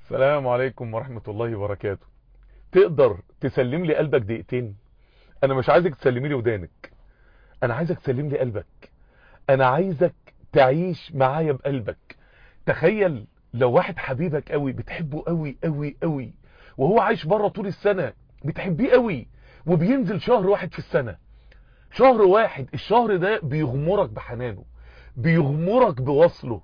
السلام عليكم ورحمة الله وبركاته تقدر تسلم لي قلبك دقيقتين انا مش عايزك تسلمي لي ودانك انا عايزك تسلم لي قلبك انا عايزك تعيش معايا بقلبك تخيل لو واحد حبيبك قوي بتحبه قوي قوي قوي وهو عايش بره طول السنة بتحبيه قوي وبينزل شهر واحد في السنة شهر واحد الشهر ده بيغمرك بحنانه بيغمرك بوصله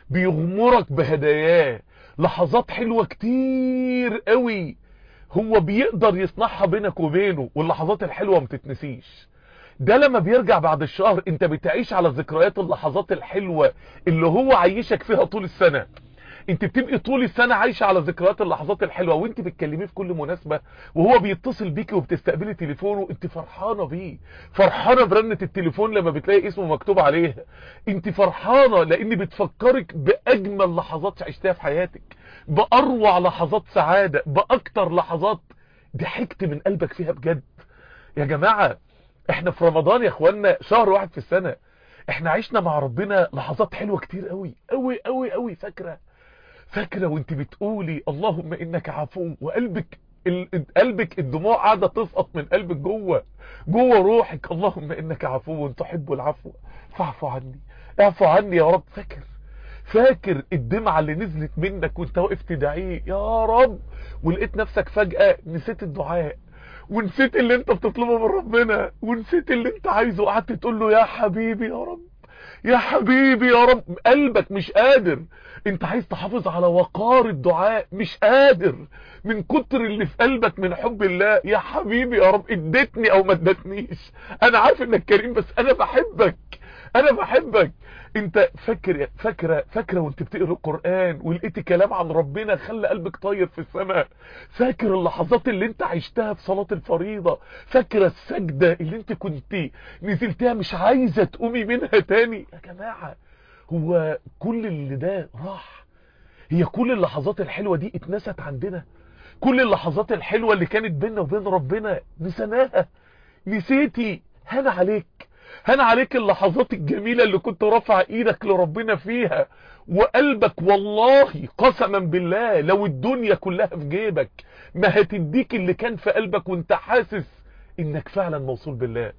بيغمرك بهداياه لحظات حلوة كتير قوي هو بيقدر يصنعها بينك وبينه واللحظات الحلوة ما تتنسيش ده لما بيرجع بعد الشهر انت بتعيش على ذكريات اللحظات الحلوة اللي هو عايشك فيها طول السنة انت بتبقي طول السنة عايشة على ذكريات اللحظات الحلوة وانت بتكلميه في كل مناسبة وهو بيتصل بيكي وبتستقبلي تليفونه انت فرحانة بيه فرحانة برنة التليفون لما بتلاقي اسمه مكتوب عليها انت فرحانة لان بتفكرك باجمل لحظات عشتها في حياتك باروع لحظات سعادة باكتر لحظات ضحكت من قلبك فيها بجد يا جماعة احنا في رمضان يا اخوانا شهر واحد في السنة احنا عشنا مع ربنا لحظات حلوة كتير قوي قوي قوي قوي فاكرة فاكرة وانت بتقولي اللهم انك عفو وقلبك ال- قلبك الدموع قاعدة تسقط من قلبك جوه جوه روحك اللهم انك عفو تحب العفو فاعفو عني اعفو عني يا رب فاكر فاكر الدمعة اللي نزلت منك وانت واقف تدعيه يا رب ولقيت نفسك فجأة نسيت الدعاء ونسيت اللي انت بتطلبه من ربنا ونسيت اللي انت عايزه وقعدت تقول له يا حبيبي يا رب يا حبيبي يا رب قلبك مش قادر انت عايز تحافظ على وقار الدعاء مش قادر من كتر اللي في قلبك من حب الله يا حبيبي يا رب اديتني او ما ادتنيش انا عارف انك كريم بس انا بحبك انا بحبك انت فاكر فاكره فاكره وانت بتقرا القران ولقيتي كلام عن ربنا خلى قلبك طاير في السماء فاكر اللحظات اللي انت عشتها في صلاه الفريضه فاكره السجده اللي انت كنت نزلتها مش عايزه تقومي منها تاني يا جماعه هو كل اللي ده راح هي كل اللحظات الحلوه دي اتنست عندنا كل اللحظات الحلوه اللي كانت بيننا وبين ربنا نسيناها نسيتي هان عليك هان عليك اللحظات الجميلة اللي كنت رافع ايدك لربنا فيها وقلبك والله قسما بالله لو الدنيا كلها في جيبك ما هتديك اللي كان في قلبك وانت حاسس انك فعلا موصول بالله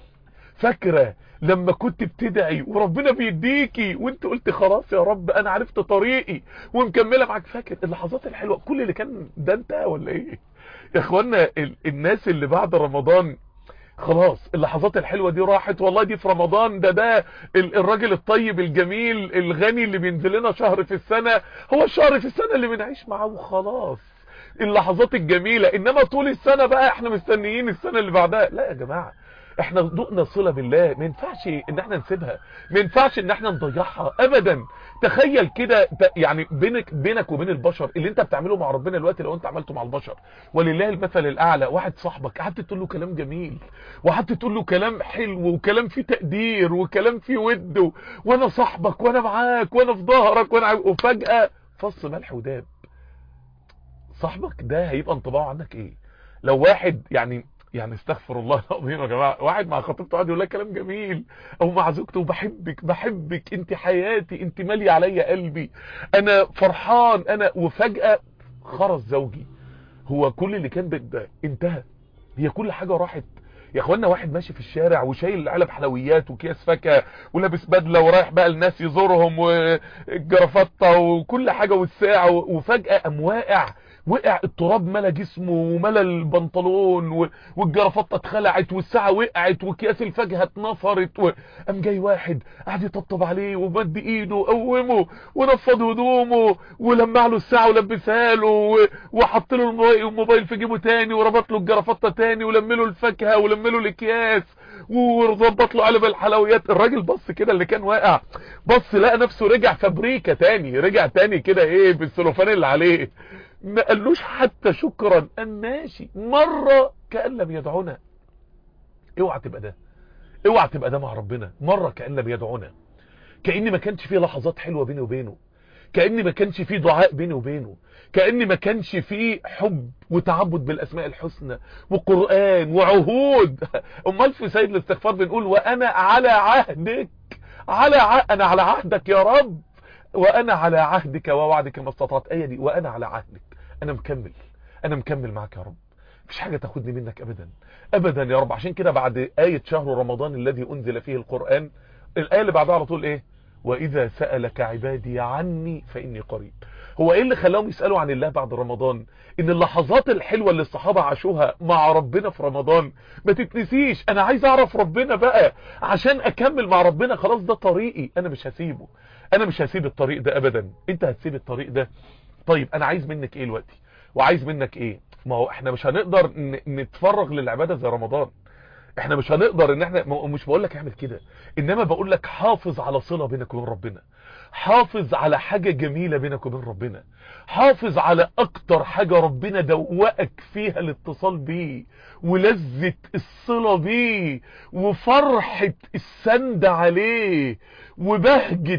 فاكرة لما كنت بتدعي وربنا بيديكي وانت قلت خلاص يا رب انا عرفت طريقي ومكملة معاك فاكر اللحظات الحلوة كل اللي كان ده انت ولا ايه يا اخوانا ال- الناس اللي بعد رمضان خلاص اللحظات الحلوة دي راحت والله دي في رمضان ده ده ال- الراجل الطيب الجميل الغني اللي بينزل لنا شهر في السنة هو الشهر في السنة اللي بنعيش معاه وخلاص اللحظات الجميلة انما طول السنة بقى احنا مستنيين السنة اللي بعدها لا يا جماعة احنا ذقنا صلة بالله ما ينفعش ان احنا نسيبها ما ينفعش ان احنا نضيعها ابدا تخيل كده ت- يعني بينك بينك وبين البشر اللي انت بتعمله مع ربنا دلوقتي لو انت عملته مع البشر ولله المثل الاعلى واحد صاحبك قعدت تقول له كلام جميل وقعدت تقول له كلام حلو وكلام فيه تقدير وكلام فيه ود و- وانا صاحبك وانا معاك وانا في ظهرك وانا عاو- وفجأة فص ملح وداب صاحبك ده هيبقى انطباعه عنك ايه لو واحد يعني يعني استغفر الله العظيم يا جماعه واحد مع خطيبته قاعد يقول لها كلام جميل او مع زوجته بحبك بحبك انت حياتي انت ماليه عليا قلبي انا فرحان انا وفجاه خرس زوجي هو كل اللي كان بد انتهى هي كل حاجه راحت يا اخوانا واحد ماشي في الشارع وشايل علب حلويات وكيس فاكهه ولابس بدله ورايح بقى الناس يزورهم والجرافطه وكل حاجه والساعه وفجاه قام واقع وقع التراب ملا جسمه وملا البنطلون و- والجرافطه اتخلعت والساعه وقعت وكياس الفاكهه اتنفرت وقام جاي واحد قعد يطبطب عليه ومد ايده وقومه ونفض هدومه ولمع له الساعه ولبسها له و- وحط له الموبايل الموبايل في جيبه تاني وربط له الجرافطه تاني ولم له الفاكهه ولم له الاكياس وظبط له علب الحلويات الراجل بص كده اللي كان واقع بص لقى نفسه رجع فابريكا تاني رجع تاني كده ايه بالسلوفان اللي عليه ما قالوش حتى شكرا قام ماشي مرة كأن لم يدعونا اوعى تبقى ده اوعى تبقى ده مع ربنا مرة كأن لم يدعونا كأن ما كانش فيه لحظات حلوة بيني وبينه كأن ما كانش فيه دعاء بيني وبينه كأن ما كانش فيه حب وتعبد بالأسماء الحسنى وقرآن وعهود أمال في سيد الاستغفار بنقول وأنا على عهدك على ع... أنا على عهدك يا رب وانا على عهدك ووعدك ما استطعت ايه دي وانا على عهدك انا مكمل انا مكمل معاك يا رب مفيش حاجة تاخدني منك ابدا ابدا يا رب عشان كده بعد آية شهر رمضان الذي انزل فيه القرآن الآية اللي بعدها على طول ايه واذا سألك عبادي عني فاني قريب هو ايه اللي خلاهم يسألوا عن الله بعد رمضان ان اللحظات الحلوة اللي الصحابة عاشوها مع ربنا في رمضان ما تتنسيش انا عايز اعرف ربنا بقى عشان اكمل مع ربنا خلاص ده طريقي انا مش هسيبه انا مش هسيب الطريق ده ابدا انت هتسيب الطريق ده طيب انا عايز منك ايه دلوقتي وعايز منك ايه ما هو احنا مش هنقدر نتفرغ للعبادة زي رمضان احنا مش هنقدر ان احنا مش بقول لك اعمل كده انما بقول لك حافظ على صلة بينك وبين ربنا حافظ على حاجة جميلة بينك وبين ربنا حافظ على اكتر حاجة ربنا دوقك فيها الاتصال بيه ولذة الصلة بيه وفرحة السند عليه وبهجة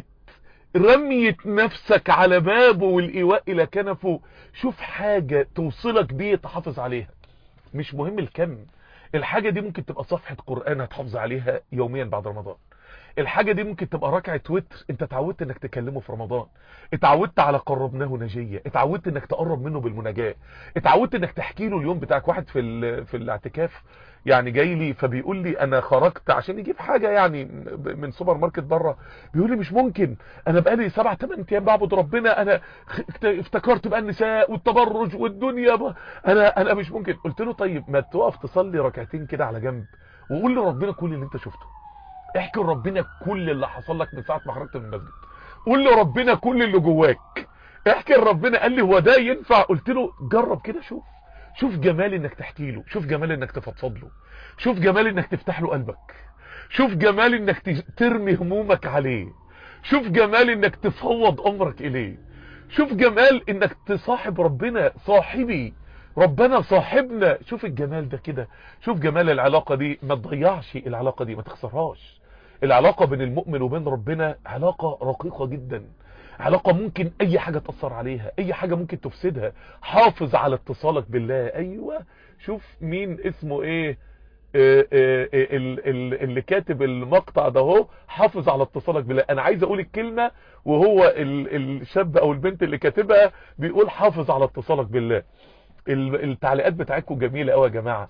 رمية نفسك على بابه والإيواء إلى كنفه شوف حاجة توصلك بيه تحافظ عليها مش مهم الكم الحاجة دي ممكن تبقى صفحة قرآن هتحافظ عليها يوميا بعد رمضان الحاجة دي ممكن تبقى ركعة وتر انت اتعودت انك تكلمه في رمضان اتعودت على قربناه نجية اتعودت انك تقرب منه بالمناجاة اتعودت انك تحكي له اليوم بتاعك واحد في في الاعتكاف يعني جاي لي فبيقول لي انا خرجت عشان يجيب حاجة يعني من سوبر ماركت بره بيقول لي مش ممكن انا بقالي سبع ثمان ايام بعبد ربنا انا افتكرت بقى النساء والتبرج والدنيا ب... انا انا مش ممكن قلت له طيب ما تقف تصلي ركعتين كده على جنب وقول لربنا كل اللي انت شفته احكي لربنا كل اللي حصل لك من ساعه ما خرجت من المسجد قول لربنا كل اللي جواك احكي لربنا قال لي هو ده ينفع قلت له جرب كده شوف شوف جمال انك تحكي له شوف جمال انك تفضفض له شوف جمال انك تفتح له قلبك شوف جمال انك ترمي همومك عليه شوف جمال انك تفوض امرك اليه شوف جمال انك تصاحب ربنا صاحبي ربنا صاحبنا شوف الجمال ده كده شوف جمال العلاقة دي ما تضيعش العلاقة دي ما تخسرهاش العلاقة بين المؤمن وبين ربنا علاقة رقيقة جدا علاقة ممكن اي حاجة تأثر عليها اي حاجة ممكن تفسدها حافظ على اتصالك بالله ايوه شوف مين اسمه ايه اه اه اه اللي كاتب المقطع ده هو حافظ على اتصالك بالله انا عايز اقول الكلمة وهو الشاب او البنت اللي كاتبها بيقول حافظ على اتصالك بالله التعليقات بتاعتكم جميلة قوي يا جماعة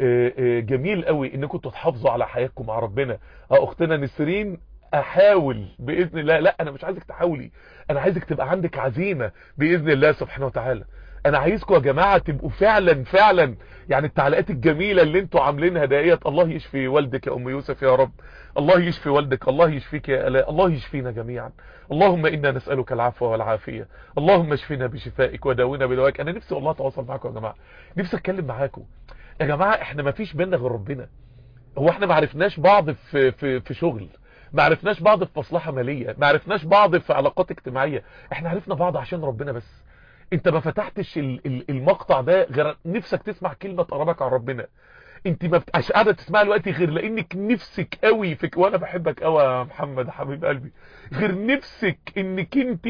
جميل قوي انكم تحافظوا على حياتكم مع ربنا اختنا نسرين احاول باذن الله لا انا مش عايزك تحاولي انا عايزك تبقى عندك عزيمة باذن الله سبحانه وتعالى انا عايزكم يا جماعة تبقوا فعلا فعلا يعني التعليقات الجميلة اللي انتوا عاملينها ديت الله يشفي والدك يا ام يوسف يا رب الله يشفي والدك الله يشفيك يا الاء الله يشفينا جميعا اللهم انا نسألك العفو والعافية اللهم اشفنا بشفائك وداونا بدوائك انا نفسي والله اتواصل معاكم يا جماعة نفسي اتكلم معاكم يا جماعة احنا ما فيش بينا غير ربنا هو احنا ما عرفناش بعض في في في شغل ما عرفناش بعض في مصلحة مالية ما عرفناش بعض في علاقات اجتماعية احنا عرفنا بعض عشان ربنا بس انت ما فتحتش المقطع ده غير نفسك تسمع كلمة تقربك عن ربنا انت ما بتبقاش قاعده تسمعها دلوقتي غير لانك نفسك قوي فيك وانا بحبك قوي يا محمد حبيب قلبي غير نفسك انك انت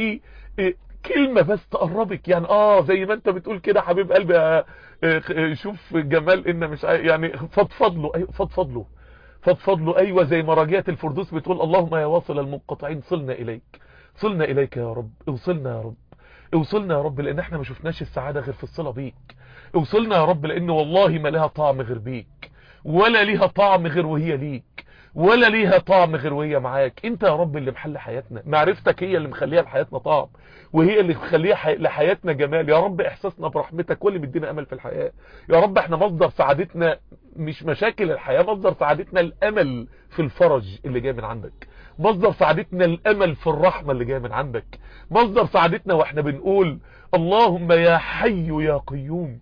كلمة بس تقربك يعني اه زي ما انت بتقول كده حبيب قلبي اه اه شوف جمال ان مش يعني فضفض له ايوه فضفض له فضفض له ايوه زي ما راجية الفردوس بتقول اللهم يا واصل المنقطعين صلنا اليك صلنا اليك يا رب اوصلنا يا رب اوصلنا يا رب لان احنا ما شفناش السعادة غير في الصلة بيك اوصلنا يا رب لان والله ما لها طعم غير بيك ولا ليها طعم غير وهي ليك ولا ليها طعم غير وهي معاك انت يا رب اللي محل حياتنا معرفتك هي اللي مخليها لحياتنا طعم وهي اللي مخليها حي... لحياتنا جمال يا رب احساسنا برحمتك واللي مدينا امل في الحياة يا رب احنا مصدر سعادتنا مش مشاكل الحياة مصدر سعادتنا الامل في الفرج اللي جاي من عندك مصدر سعادتنا الامل في الرحمة اللي جاية من عندك مصدر سعادتنا واحنا بنقول اللهم يا حي يا قيوم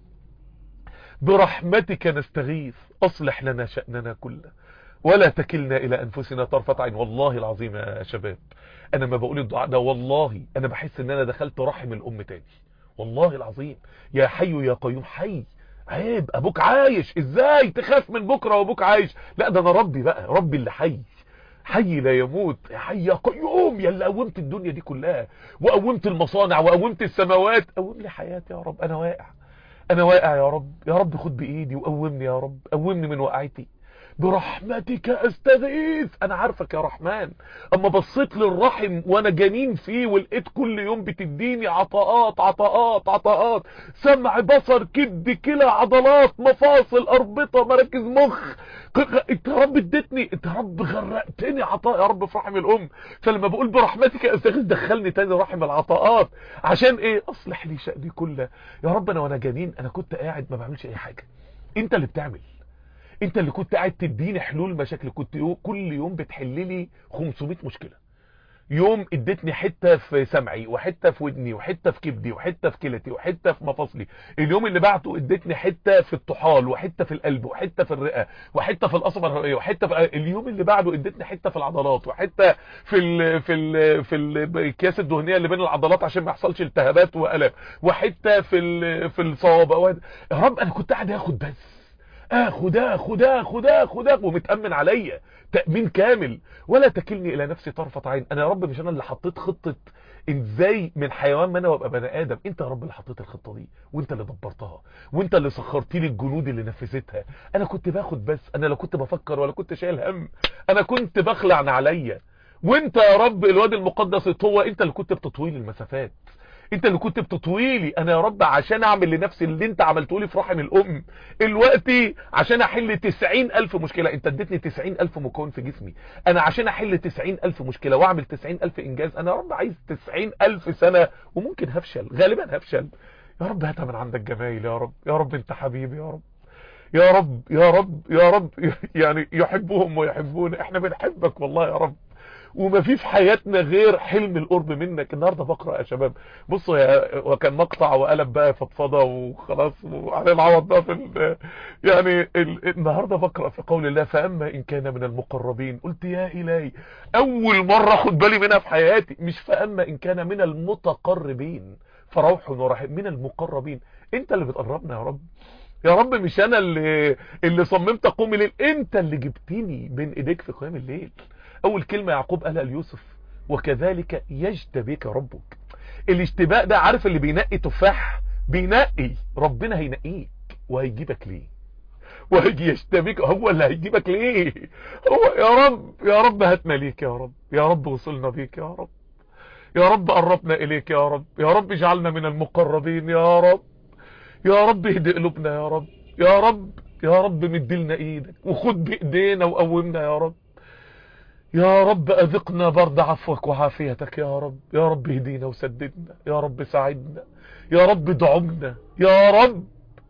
برحمتك نستغيث اصلح لنا شأننا كله ولا تكلنا الى انفسنا طرفة عين والله العظيم يا شباب انا ما بقول الدعاء ده والله انا بحس ان انا دخلت رحم الام تاني والله العظيم يا حي يا قيوم حي عيب ابوك عايش ازاي تخاف من بكرة وابوك عايش لا ده انا ربي بقى ربي اللي حي حي لا يموت يا حي يا قيوم يا اللي قومت الدنيا دي كلها وقومت المصانع وقومت السماوات قوم لي حياتي يا رب انا واقع انا واقع يا رب يا رب خد بايدي وقومني يا رب قومني من وقعتي برحمتك استغيث انا عارفك يا رحمن اما بصيت للرحم وانا جنين فيه ولقيت كل يوم بتديني عطاءات عطاءات عطاءات سمع بصر كبد كلى عضلات مفاصل اربطه مراكز مخ انت يا رب اديتني انت يا رب غرقتني عطاء يا رب في رحم الام فلما بقول برحمتك استغيث دخلني تاني رحم العطاءات عشان ايه اصلح لي شأني كله يا رب انا وانا جنين انا كنت قاعد ما بعملش اي حاجه انت اللي بتعمل انت اللي كنت قاعد تديني حلول مشاكل كنت يوم كل يوم بتحل لي 500 مشكله يوم اديتني حته في سمعي وحته في ودني وحته في كبدي وحته في كلتي وحته في مفاصلي اليوم اللي بعته اديتني حته في الطحال وحته في القلب وحته في الرئه وحته في القصبه الهوائيه وحته في اليوم اللي بعده اديتني حته في العضلات وحته في ال في ال في الاكياس الدهنيه اللي بين العضلات عشان ما يحصلش التهابات والام وحته في ال في الصوابع يا رب انا كنت قاعد اخد بس اخد اخد اخد اخد اخد ومتامن عليا تامين كامل ولا تكلني الى نفسي طرفه عين انا يا رب مش انا اللي حطيت خطه ازاي من حيوان ما انا وابقى بني ادم انت يا رب اللي حطيت الخطه دي وانت اللي دبرتها وانت اللي سخرت لي الجنود اللي نفذتها انا كنت باخد بس انا لا كنت بفكر ولا كنت شايل هم انا كنت بخلع عليا وانت يا رب الواد المقدس هو انت اللي كنت بتطويل المسافات انت اللي كنت بتطويلي انا يا رب عشان اعمل لنفسي اللي انت عملته لي في رحم الام الوقتي عشان احل تسعين الف مشكلة انت اديتني تسعين الف مكون في جسمي انا عشان احل تسعين الف مشكلة واعمل تسعين الف انجاز انا يا رب عايز تسعين الف سنة وممكن هفشل غالبا هفشل يا رب هاتها من عندك جمايل يا رب يا رب انت حبيبي يا رب يا رب يا رب يا رب يعني يحبهم ويحبون احنا بنحبك والله يا رب وما في في حياتنا غير حلم القرب منك النهارده بقرا يا شباب بصوا يا وكان مقطع وقلب بقى فضفضه وخلاص وعلى العوض بقى في يعني ال... النهارده بقرا في قول الله فاما ان كان من المقربين قلت يا الهي اول مره اخد بالي منها في حياتي مش فاما ان كان من المتقربين فروح ورحيم من المقربين انت اللي بتقربنا يا رب يا رب مش انا اللي اللي صممت اقوم الليل انت اللي جبتني بين ايديك في قيام الليل اول كلمة يعقوب قالها ليوسف وكذلك يجتبيك ربك الاشتباك ده عارف اللي بينقي تفاح بينقي ربنا هينقيك وهيجيبك ليه وهيجي يشتبيك هو اللي هيجيبك ليه هو يا رب يا رب هاتنا ليك يا رب يا رب وصلنا بيك يا رب يا رب قربنا اليك يا رب يا رب اجعلنا من المقربين يا رب يا رب اهدي قلوبنا يا رب يا رب يا رب مدلنا ايدك وخد بايدينا وقومنا يا رب يا رب أذقنا برد عفوك وعافيتك يا رب يا رب اهدينا وسددنا يا رب ساعدنا يا رب دعمنا يا رب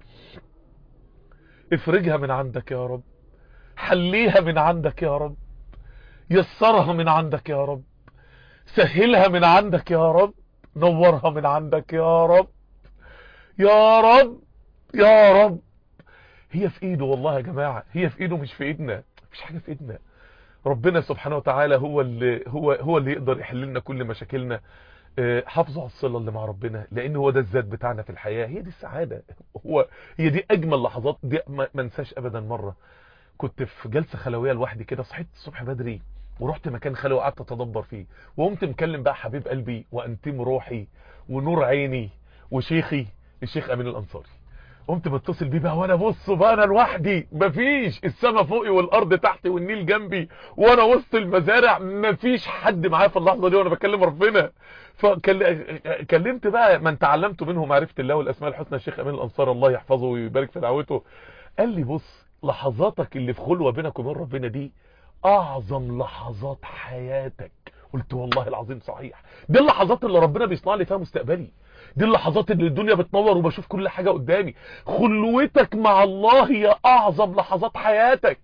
افرجها من عندك يا رب حليها من عندك يا رب يسرها من عندك يا رب سهلها من عندك يا رب نورها من عندك يا رب يا رب يا رب هي في ايده والله يا جماعة هي في ايده مش في ايدنا مفيش حاجة في ايدنا ربنا سبحانه وتعالى هو اللي هو هو اللي يقدر يحل لنا كل مشاكلنا حافظوا على الصله اللي مع ربنا لان هو ده الذات بتاعنا في الحياه هي دي السعاده هو هي دي اجمل لحظات دي ما انساش ابدا مره كنت في جلسه خلويه لوحدي كده صحيت الصبح بدري ورحت مكان خلوي وقعدت اتدبر فيه وقمت مكلم بقى حبيب قلبي وانتم روحي ونور عيني وشيخي الشيخ امين الانصاري قمت بتصل بيه بقى وانا بص بقى انا لوحدي مفيش السما فوقي والارض تحتي والنيل جنبي وانا وسط المزارع مفيش حد معايا في اللحظه دي وانا بكلم ربنا فكلمت بقى من تعلمت منه معرفه الله والاسماء الحسنى الشيخ امين الانصار الله يحفظه ويبارك في دعوته قال لي بص لحظاتك اللي في خلوه بينك وبين ربنا دي اعظم لحظات حياتك قلت والله العظيم صحيح دي اللحظات اللي ربنا بيصنع لي فيها مستقبلي دي اللحظات اللي الدنيا بتنور وبشوف كل حاجة قدامي خلوتك مع الله هي اعظم لحظات حياتك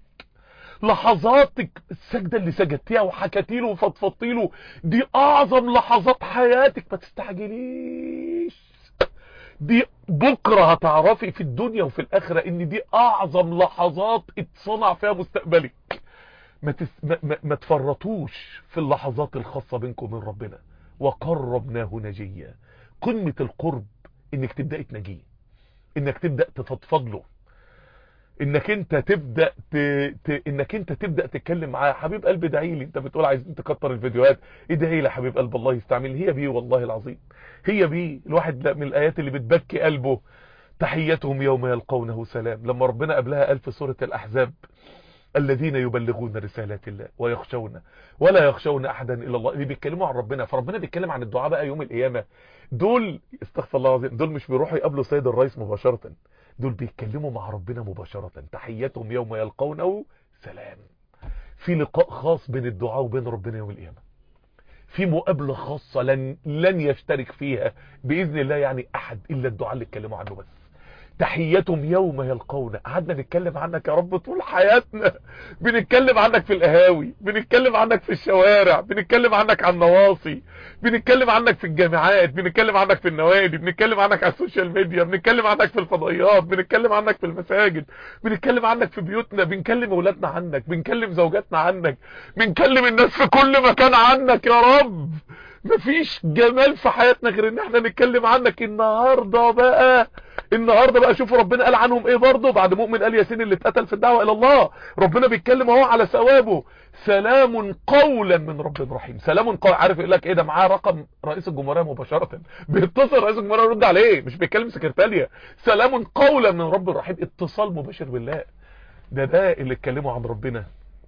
لحظاتك السجدة اللي سجدتيها وحكتي له وفضفضتي له دي اعظم لحظات حياتك ما تستعجليش دي بكرة هتعرفي في الدنيا وفي الاخرة ان دي اعظم لحظات اتصنع فيها مستقبلك ما, تس... ما... ما... ما تفرطوش في اللحظات الخاصة بينكم وبين ربنا وقربناه نجيا قمة القرب انك تبدأ تنجيه انك تبدأ تفضفض له انك انت تبدأ ت... ت... انك انت تبدأ تتكلم معاه حبيب قلبي ادعي لي انت بتقول عايزين تكتر الفيديوهات ادعي لي حبيب قلب الله يستعمل هي بيه والله العظيم هي بيه الواحد من الايات اللي بتبكي قلبه تحيتهم يوم يلقونه سلام لما ربنا قبلها قال في سورة الاحزاب الذين يبلغون رسالات الله ويخشون ولا يخشون احدا الا الله اللي بيتكلموا عن ربنا فربنا بيتكلم عن الدعاء بقى يوم القيامه دول استغفر الله العظيم دول مش بيروحوا يقابلوا سيد الرئيس مباشره دول بيتكلموا مع ربنا مباشره تحياتهم يوم يلقونه سلام في لقاء خاص بين الدعاء وبين ربنا يوم القيامه في مقابله خاصه لن لن يشترك فيها باذن الله يعني احد الا الدعاء اللي اتكلموا عنه بس تحيتهم يوم يلقون قعدنا نتكلم عنك يا رب طول حياتنا بنتكلم عنك في القهاوي بنتكلم عنك في الشوارع بنتكلم عنك على النواصي بنتكلم عنك في الجامعات بنتكلم عنك في النوادي بنتكلم عنك على السوشيال ميديا بنتكلم عنك في الفضائيات بنتكلم عنك في المساجد بنتكلم عنك في بيوتنا بنكلم اولادنا عنك بنكلم زوجاتنا عنك بنكلم الناس في كل مكان عنك يا رب مفيش جمال في حياتنا غير ان احنا نتكلم عنك النهارده بقى النهارده بقى شوفوا ربنا قال عنهم ايه برضه بعد مؤمن ال ياسين اللي اتقتل في الدعوه الى الله ربنا بيتكلم اهو على ثوابه سلام قولا من رب رحيم سلام قول عارف يقول لك ايه ده معاه رقم رئيس الجمهوريه مباشره بيتصل رئيس الجمهوريه يرد عليه مش بيتكلم سكرتاريه سلام قولا من رب رحيم اتصال مباشر بالله ده ده اللي اتكلموا عن ربنا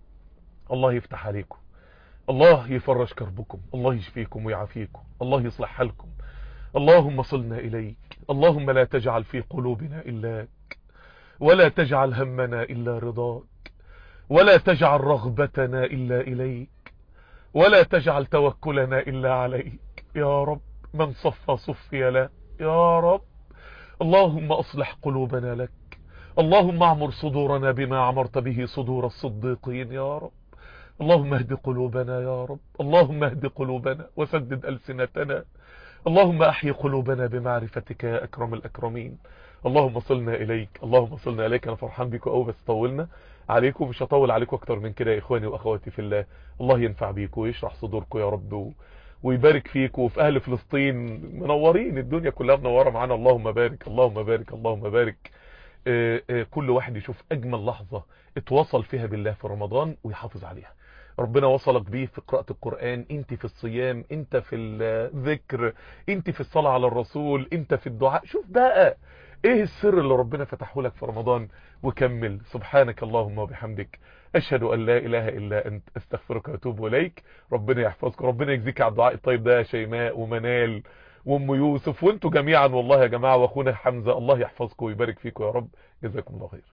الله يفتح عليكم الله يفرج كربكم الله يشفيكم ويعافيكم الله يصلح حالكم اللهم صلنا إليك اللهم لا تجعل في قلوبنا إلاك ولا تجعل همنا إلا رضاك ولا تجعل رغبتنا إلا إليك ولا تجعل توكلنا إلا عليك يا رب من صفى صفي له يا رب اللهم أصلح قلوبنا لك اللهم اعمر صدورنا بما عمرت به صدور الصديقين يا رب اللهم اهد قلوبنا يا رب اللهم اهد قلوبنا وسدد ألسنتنا اللهم احي قلوبنا بمعرفتك يا اكرم الاكرمين اللهم صلنا اليك اللهم صلنا اليك انا فرحان بيكم قوي بس طولنا عليكم مش هطول عليكم اكتر من كده يا اخواني واخواتي في الله الله ينفع بيكم ويشرح صدوركم يا رب و... ويبارك فيكم وفي اهل فلسطين منورين الدنيا كلها منوره معانا اللهم بارك اللهم بارك اللهم بارك آه آه كل واحد يشوف اجمل لحظه اتواصل فيها بالله في رمضان ويحافظ عليها ربنا وصلك بيه في قراءة القرآن انت في الصيام انت في الذكر انت في الصلاة على الرسول انت في الدعاء شوف بقى ايه السر اللي ربنا فتحه لك في رمضان وكمل سبحانك اللهم وبحمدك اشهد ان لا اله الا انت استغفرك واتوب اليك ربنا يحفظك ربنا يجزيك على الدعاء الطيب ده يا شيماء ومنال وام يوسف وانتوا جميعا والله يا جماعة واخونا حمزة الله يحفظكم ويبارك فيكم يا رب جزاكم الله خير